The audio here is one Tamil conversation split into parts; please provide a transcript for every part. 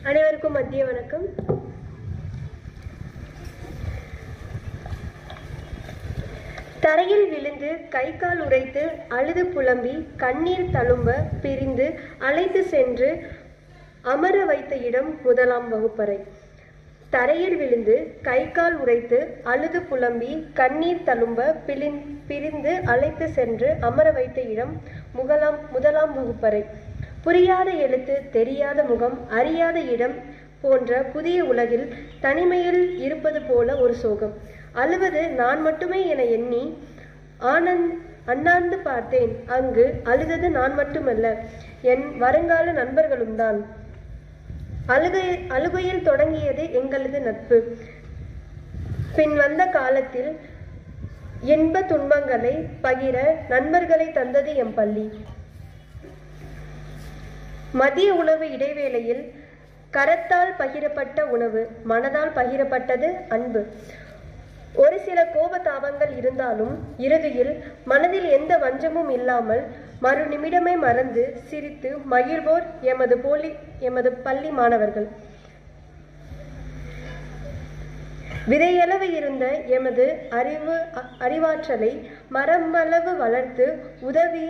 அனைவருக்கும் மதிய வணக்கம் தரையில் விழுந்து கை கால் உடைத்து அழுது புலம்பி கண்ணீர் தழும்ப பிரிந்து அழைத்து சென்று அமர வைத்த இடம் முதலாம் வகுப்பறை தரையில் விழுந்து கை கால் உடைத்து அழுது புலம்பி கண்ணீர் தழும்ப பிழிந் பிரிந்து அழைத்து சென்று அமர வைத்த இடம் முகலாம் முதலாம் வகுப்பறை புரியாத எழுத்து தெரியாத முகம் அறியாத இடம் போன்ற புதிய உலகில் தனிமையில் இருப்பது போல ஒரு சோகம் அழுவது நான் மட்டுமே என எண்ணி ஆனந்த் அண்ணாந்து பார்த்தேன் அங்கு அழுதது நான் மட்டுமல்ல என் வருங்கால நண்பர்களும் தான் அழுகை அழுகையில் தொடங்கியது எங்களது நட்பு பின் வந்த காலத்தில் இன்ப துன்பங்களை பகிர நண்பர்களை தந்தது எம் பள்ளி மதிய உணவு இடைவேளையில் கரத்தால் பகிரப்பட்ட உணவு மனதால் பகிரப்பட்டது அன்பு ஒரு சில கோபதாபங்கள் இருந்தாலும் இறுதியில் மனதில் எந்த வஞ்சமும் இல்லாமல் மறு நிமிடமே மறந்து சிரித்து மகிழ்வோர் எமது போலி எமது பள்ளி மாணவர்கள் விதையளவு இருந்த எமது அறிவு அ- அறிவாற்றலை மரமளவு வளர்த்து உதவி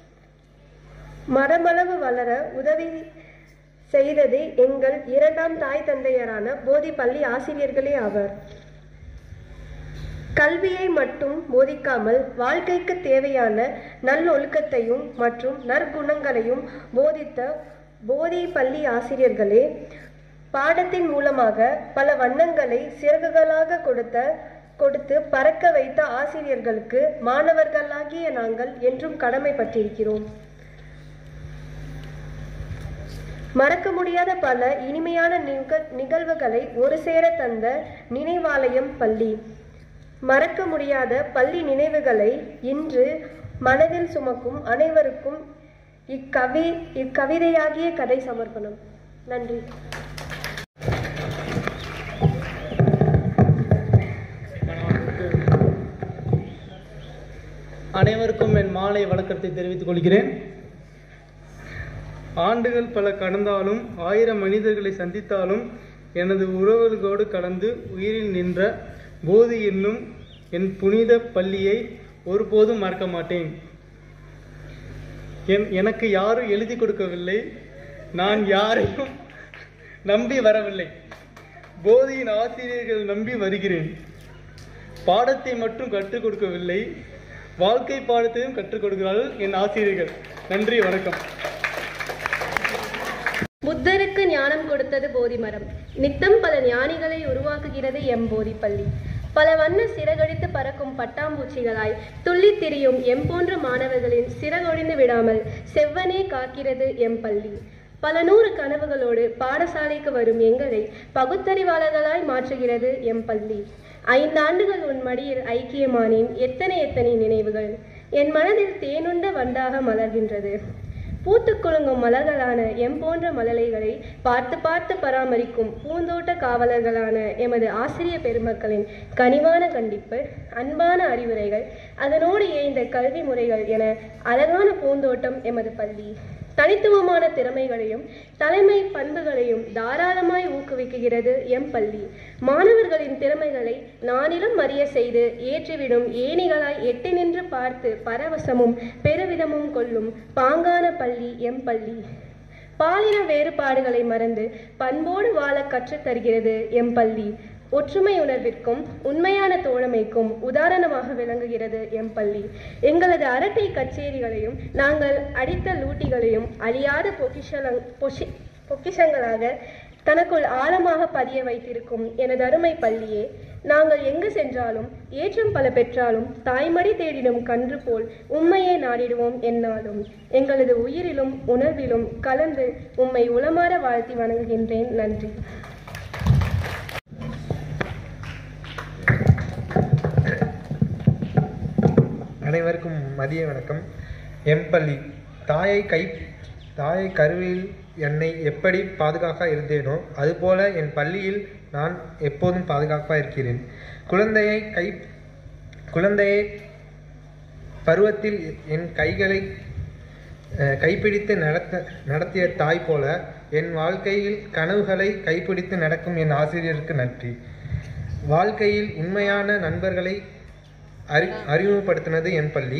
மரமளவு வளர உதவி செய்தது எங்கள் இரண்டாம் தாய் தந்தையரான போதி பள்ளி ஆசிரியர்களே ஆவர் கல்வியை மட்டும் போதிக்காமல் வாழ்க்கைக்கு தேவையான நல்லொழுக்கத்தையும் மற்றும் நற்குணங்களையும் போதித்த போதி பள்ளி ஆசிரியர்களே பாடத்தின் மூலமாக பல வண்ணங்களை சிறகுகளாக கொடுத்த கொடுத்து பறக்க வைத்த ஆசிரியர்களுக்கு மாணவர்களாகிய நாங்கள் என்றும் கடமைப்பட்டிருக்கிறோம் மறக்க முடியாத பல இனிமையான நிக நிகழ்வுகளை ஒரு சேர தந்த நினைவாலயம் பள்ளி மறக்க முடியாத பள்ளி நினைவுகளை இன்று மனதில் சுமக்கும் அனைவருக்கும் இக்கவி இக்கவிதையாகிய கதை சமர்ப்பணம் நன்றி அனைவருக்கும் என் மாலை வணக்கத்தை தெரிவித்துக் கொள்கிறேன் ஆண்டுகள் பல கடந்தாலும் ஆயிரம் மனிதர்களை சந்தித்தாலும் எனது உறவுகளோடு கலந்து உயிரில் நின்ற போதி என்னும் என் புனித பள்ளியை ஒருபோதும் மறக்க மாட்டேன் என் எனக்கு யாரும் எழுதி கொடுக்கவில்லை நான் யாரையும் நம்பி வரவில்லை போதியின் ஆசிரியர்கள் நம்பி வருகிறேன் பாடத்தை மட்டும் கற்றுக் கொடுக்கவில்லை வாழ்க்கை பாடத்தையும் கற்றுக் கொடுக்கிறார்கள் என் ஆசிரியர்கள் நன்றி வணக்கம் புத்தருக்கு ஞானம் கொடுத்தது போதி மரம் நித்தம் பல ஞானிகளை உருவாக்குகிறது எம் போதி பள்ளி பல வண்ண சிறகடித்து பறக்கும் பட்டாம்பூச்சிகளாய் துள்ளித் திரியும் எம் போன்ற மாணவர்களின் சிறகொழிந்து விடாமல் செவ்வனே காக்கிறது எம் பள்ளி பல நூறு கனவுகளோடு பாடசாலைக்கு வரும் எங்களை பகுத்தறிவாளர்களாய் மாற்றுகிறது எம் பள்ளி ஐந்தாண்டுகள் உன் மடியில் ஐக்கியமானேன் எத்தனை எத்தனை நினைவுகள் என் மனதில் தேனுண்ட வண்டாக மலர்கின்றது பூத்துக் குலுங்கும் மலர்களான எம் போன்ற மலலைகளை பார்த்து பார்த்து பராமரிக்கும் பூந்தோட்ட காவலர்களான எமது ஆசிரிய பெருமக்களின் கனிவான கண்டிப்பு அன்பான அறிவுரைகள் அதனோடு இணைந்த கல்வி முறைகள் என அழகான பூந்தோட்டம் எமது பள்ளி தனித்துவமான திறமைகளையும் தலைமை பண்புகளையும் தாராளமாய் ஊக்குவிக்குகிறது எம் பள்ளி மாணவர்களின் திறமைகளை நானிலும் அறிய செய்து ஏற்றிவிடும் ஏணிகளாய் எட்டி நின்று பார்த்து பரவசமும் பெருவிதமும் கொள்ளும் பாங்கான பள்ளி எம் பள்ளி பாலின வேறுபாடுகளை மறந்து பண்போடு வாழ கற்றுத் தருகிறது எம் பள்ளி ஒற்றுமை உணர்விற்கும் உண்மையான தோழமைக்கும் உதாரணமாக விளங்குகிறது எம் பள்ளி எங்களது அரட்டை கச்சேரிகளையும் நாங்கள் அடித்த லூட்டிகளையும் அழியாத பொக்கிஷலங் பொஷி பொக்கிஷங்களாக தனக்குள் ஆழமாக பதிய வைத்திருக்கும் எனது அருமை பள்ளியே நாங்கள் எங்கு சென்றாலும் ஏற்றம் பல பெற்றாலும் தாய்மடி தேடிடும் கன்று போல் உம்மையே நாடிடுவோம் என்னாலும் எங்களது உயிரிலும் உணர்விலும் கலந்து உம்மை உளமாற வாழ்த்தி வணங்குகின்றேன் நன்றி அனைவருக்கும் மதிய வணக்கம் எம் பள்ளி தாயை கை தாயை கருவில் என்னை எப்படி பாதுகாப்பாக இருந்தேனோ அதுபோல என் பள்ளியில் நான் எப்போதும் பாதுகாப்பாக இருக்கிறேன் குழந்தையை கை குழந்தையை பருவத்தில் என் கைகளை அஹ், கைப்பிடித்து நடத்த நடத்திய தாய் போல என் வாழ்க்கையில் கனவுகளை கைப்பிடித்து நடக்கும் என் ஆசிரியருக்கு நன்றி வாழ்க்கையில் உண்மையான நண்பர்களை அறி அறிமுகப்படுத்தினது என் பள்ளி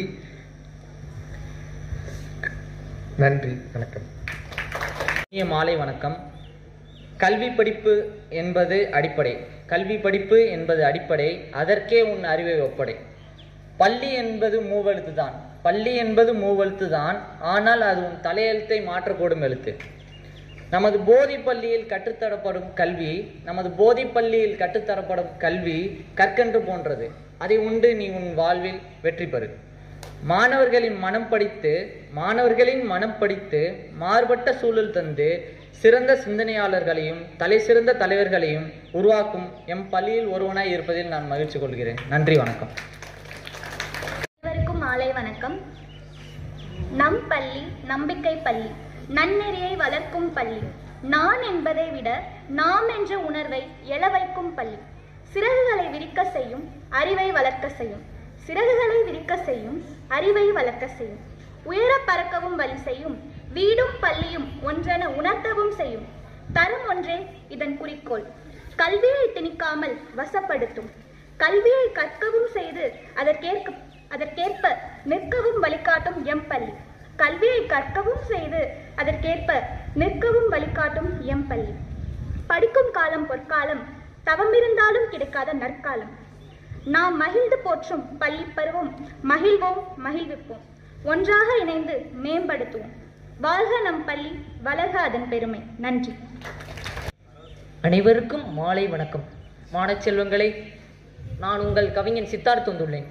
நன்றி வணக்கம் இனிய மாலை வணக்கம் கல்வி படிப்பு என்பது அடிப்படை கல்வி படிப்பு என்பது அடிப்படை அதற்கே உன் அறிவை ஒப்படை பள்ளி என்பது மூவெழுத்து தான் பள்ளி என்பது மூவெழுத்து தான் ஆனால் அது உன் தலையெழுத்தை மாற்றக்கூடும் எழுத்து நமது போதி பள்ளியில் கற்றுத்தரப்படும் கல்வி நமது போதி பள்ளியில் கற்றுத்தரப்படும் கல்வி கற்கன்று போன்றது அதை உண்டு நீ உன் வாழ்வில் வெற்றி பெறு மாணவர்களின் மனம் படித்து மாணவர்களின் மனம் படித்து மாறுபட்ட சூழல் தந்து சிறந்த சிந்தனையாளர்களையும் தலை சிறந்த தலைவர்களையும் உருவாக்கும் எம் பள்ளியில் ஒருவனாய் இருப்பதில் நான் மகிழ்ச்சி கொள்கிறேன் நன்றி வணக்கம் அனைவருக்கும் மாலை வணக்கம் நம் பள்ளி நம்பிக்கை பள்ளி நன்னெறியை வளர்க்கும் பள்ளி நான் என்பதை விட நாம் என்ற உணர்வை எழ வைக்கும் பள்ளி சிறகுகளை விரிக்க செய்யும் அறிவை வளர்க்க செய்யும் சிறகுகளை விரிக்க செய்யும் அறிவை வளர்க்க செய்யும் உயர பறக்கவும் வழி செய்யும் வீடும் பள்ளியும் ஒன்றென உணர்த்தவும் செய்யும் தரம் ஒன்றே இதன் குறிக்கோள் கல்வியை திணிக்காமல் வசப்படுத்தும் கல்வியை கற்கவும் செய்து அதற்கேற்க அதற்கேற்ப நிற்கவும் வழிகாட்டும் எம் பள்ளி கல்வியை கற்கவும் செய்து அதற்கேற்ப நிற்கவும் வழிகாட்டும் எம் பள்ளி படிக்கும் காலம் பொற்காலம் தவமிருந்தாலும் கிடைக்காத நற்காலம் நாம் மகிழ்ந்து போற்றும் பள்ளி பருவம் மகிழ்வோம் மகிழ்விப்போம் ஒன்றாக இணைந்து மேம்படுத்துவோம் வாழ்க நம் பள்ளி வளர்க அதன் பெருமை நன்றி அனைவருக்கும் மாலை வணக்கம் மாணவ செல்வங்களை நான் உங்கள் கவிஞன் சித்தார்த் வந்துள்ளேன்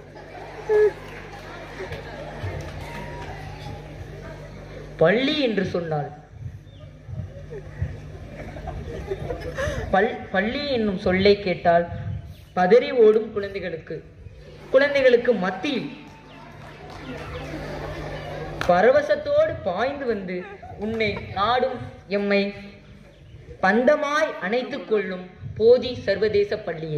பள்ளி என்று சொன்னால் பல் பள்ளி என்னும் சொல்லை கேட்டால் பதறி ஓடும் குழந்தைகளுக்கு குழந்தைகளுக்கு மத்தியில் பரவசத்தோடு பாய்ந்து வந்து உன்னை நாடும் எம்மை பந்தமாய் அணைத்துக் கொள்ளும் போதி சர்வதேச பள்ளியே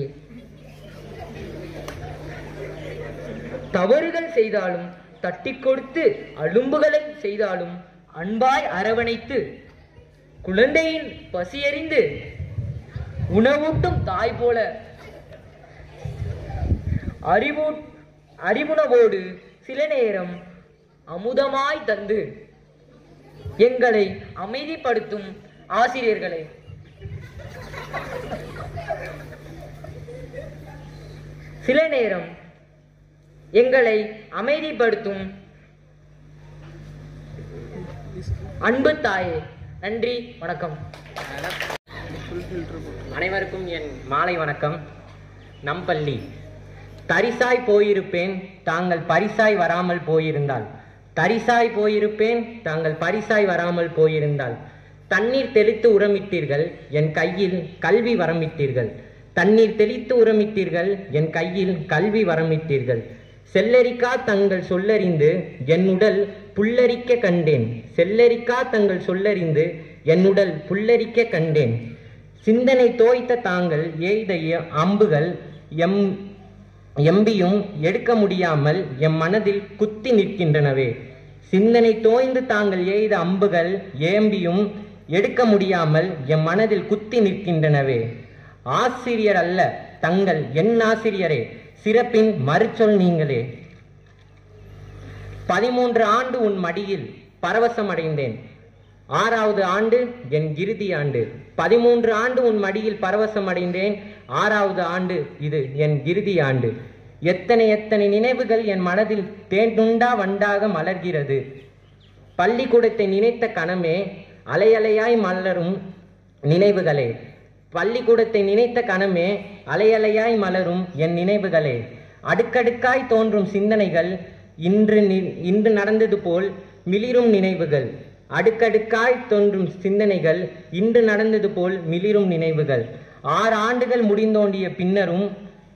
தவறுகள் செய்தாலும் தட்டிக் கொடுத்து அலும்புகளை செய்தாலும் அன்பாய் அரவணைத்து குழந்தையின் பசியறிந்து உணவூட்டும் தாய் போல அறிவு அறிவுணவோடு சில நேரம் அமுதமாய் தந்து எங்களை அமைதிப்படுத்தும் ஆசிரியர்களே சில நேரம் எங்களை அமைதிப்படுத்தும் அன்பு தாயே நன்றி வணக்கம் அனைவருக்கும் என் மாலை வணக்கம் நம் பள்ளி தரிசாய் போயிருப்பேன் தாங்கள் பரிசாய் வராமல் போயிருந்தால் தரிசாய் போயிருப்பேன் தாங்கள் பரிசாய் வராமல் போயிருந்தால் தண்ணீர் தெளித்து உரமிட்டீர்கள் என் கையில் கல்வி வரமிட்டீர்கள் தண்ணீர் தெளித்து உரமிட்டீர்கள் என் கையில் கல்வி வரமிட்டீர்கள் செல்லரிக்கா தங்கள் சொல்லறிந்து என் உடல் புல்லரிக்க கண்டேன் செல்லரிக்கா தங்கள் சொல்லறிந்து என் உடல் புல்லரிக்க கண்டேன் சிந்தனை தோய்த்த தாங்கள் எய்த எ- அம்புகள் எம் எம்பியும் எடுக்க முடியாமல் எம் மனதில் குத்தி நிற்கின்றனவே சிந்தனை தோய்ந்து தாங்கள் எய்த அம்புகள் ஏம்பியும் எடுக்க முடியாமல் எம் மனதில் குத்தி நிற்கின்றனவே ஆசிரியர் அல்ல தங்கள் என் ஆசிரியரே சிறப்பின் மறுச்சொல் நீங்களே பதிமூன்று ஆண்டு உன் மடியில் பரவசம் அடைந்தேன் ஆறாவது ஆண்டு என் இறுதி ஆண்டு பதிமூன்று ஆண்டு உன் மடியில் பரவசம் அடைந்தேன் ஆறாவது ஆண்டு இது என் இறுதி ஆண்டு எத்தனை எத்தனை நினைவுகள் என் மனதில் தேண்டுண்டா வண்டாக மலர்கிறது பள்ளிக்கூடத்தை நினைத்த கணமே அலையலையாய் மலரும் நினைவுகளே பள்ளிக்கூடத்தை நினைத்த கணமே அலையலையாய் மலரும் என் நினைவுகளே அடுக்கடுக்காய் தோன்றும் சிந்தனைகள் இன்று நி- இன்று நடந்தது போல் மிளிரும் நினைவுகள் அடுக்கடுக்காய் தோன்றும் சிந்தனைகள் இன்று நடந்தது போல் மிளிரும் நினைவுகள் ஆறு ஆண்டுகள் முடிந்தோண்டிய பின்னரும்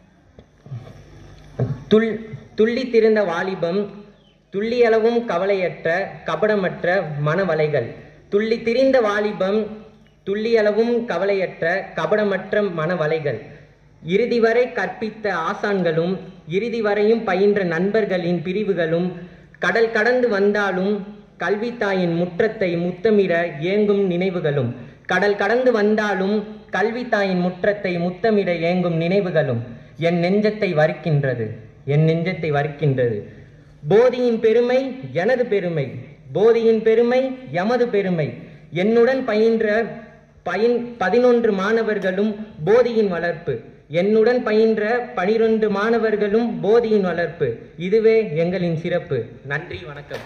துள் துள்ளித் திரிந்த வாலிபம் துள்ளியளவும் கவலையற்ற கபடமற்ற மனவலைகள் துள்ளி திரிந்த வாலிபம் துள்ளியளவும் கவலையற்ற கபடமற்ற மனவலைகள் இறுதி வரை கற்பித்த ஆசான்களும் இறுதி வரையும் பயின்ற நண்பர்களின் பிரிவுகளும் கடல் கடந்து வந்தாலும் கல்வித்தாயின் முற்றத்தை முத்தமிட ஏங்கும் நினைவுகளும் கடல் கடந்து வந்தாலும் கல்வித்தாயின் முற்றத்தை முத்தமிட ஏங்கும் நினைவுகளும் என் நெஞ்சத்தை வறுக்கின்றது என் நெஞ்சத்தை வறுக்கின்றது போதியின் பெருமை எனது பெருமை போதியின் பெருமை எமது பெருமை என்னுடன் பயின்ற பயின் பதினொன்று மாணவர்களும் போதியின் வளர்ப்பு என்னுடன் பயின்ற பனிரெண்டு மாணவர்களும் போதியின் வளர்ப்பு இதுவே எங்களின் சிறப்பு நன்றி வணக்கம்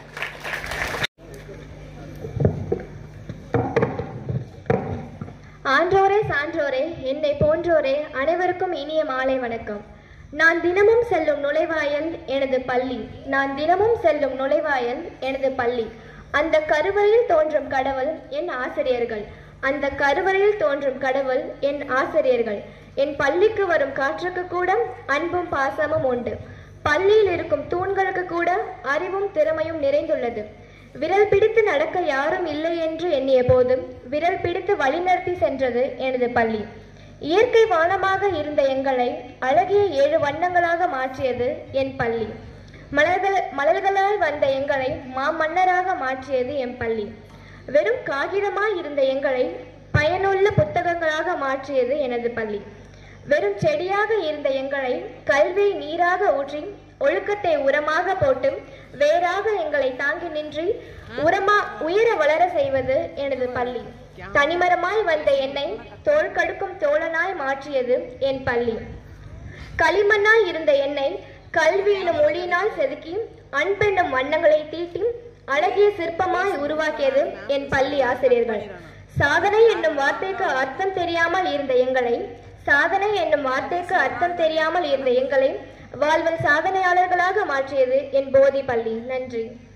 ஆன்றோரே சான்றோரே என்னை போன்றோரே அனைவருக்கும் இனிய மாலை வணக்கம் நான் தினமும் செல்லும் நுழைவாயல் எனது பள்ளி நான் தினமும் செல்லும் நுழைவாயல் எனது பள்ளி அந்த கருவறையில் தோன்றும் கடவுள் என் ஆசிரியர்கள் அந்த கருவறையில் தோன்றும் கடவுள் என் ஆசிரியர்கள் என் பள்ளிக்கு வரும் காற்றுக்கு கூட அன்பும் பாசமும் உண்டு பள்ளியில் இருக்கும் தூண்களுக்கு கூட அறிவும் திறமையும் நிறைந்துள்ளது விரல் பிடித்து நடக்க யாரும் இல்லை என்று எண்ணிய போதும் விரல் பிடித்து வழிநடத்தி சென்றது எனது பள்ளி இயற்கை வானமாக இருந்த எங்களை அழகிய ஏழு வண்ணங்களாக மாற்றியது என் பள்ளி மலர்கள் மலர்களால் வந்த எங்களை மாமன்னராக மாற்றியது என் பள்ளி வெறும் காகிதமாய் இருந்த எங்களை பயனுள்ள புத்தகங்களாக மாற்றியது எனது பள்ளி வெறும் செடியாக இருந்த எங்களை கல்வியை நீராக ஊற்றி ஒழுக்கத்தை உரமாக போட்டு வேறாக எங்களை தாங்கி நின்று உரமா உயர வளர செய்வது எனது பள்ளி தனிமரமாய் வந்த என்னை தோள் கடுக்கும் தோழனாய் மாற்றியது என் பள்ளி களிமண்ணாய் இருந்த என்னை கல்வி எனும் மொழியினால் செதுக்கி அன்பென்னும் வண்ணங்களை தீட்டி அழகிய சிற்பமாய் உருவாக்கியது என் பள்ளி ஆசிரியர்கள் சாதனை என்னும் வார்த்தைக்கு அர்த்தம் தெரியாமல் இருந்த எங்களை சாதனை என்னும் வார்த்தைக்கு அர்த்தம் தெரியாமல் இருந்த எங்களை வாழ்வில் சாதனையாளர்களாக மாற்றியது என் போதி பள்ளி நன்றி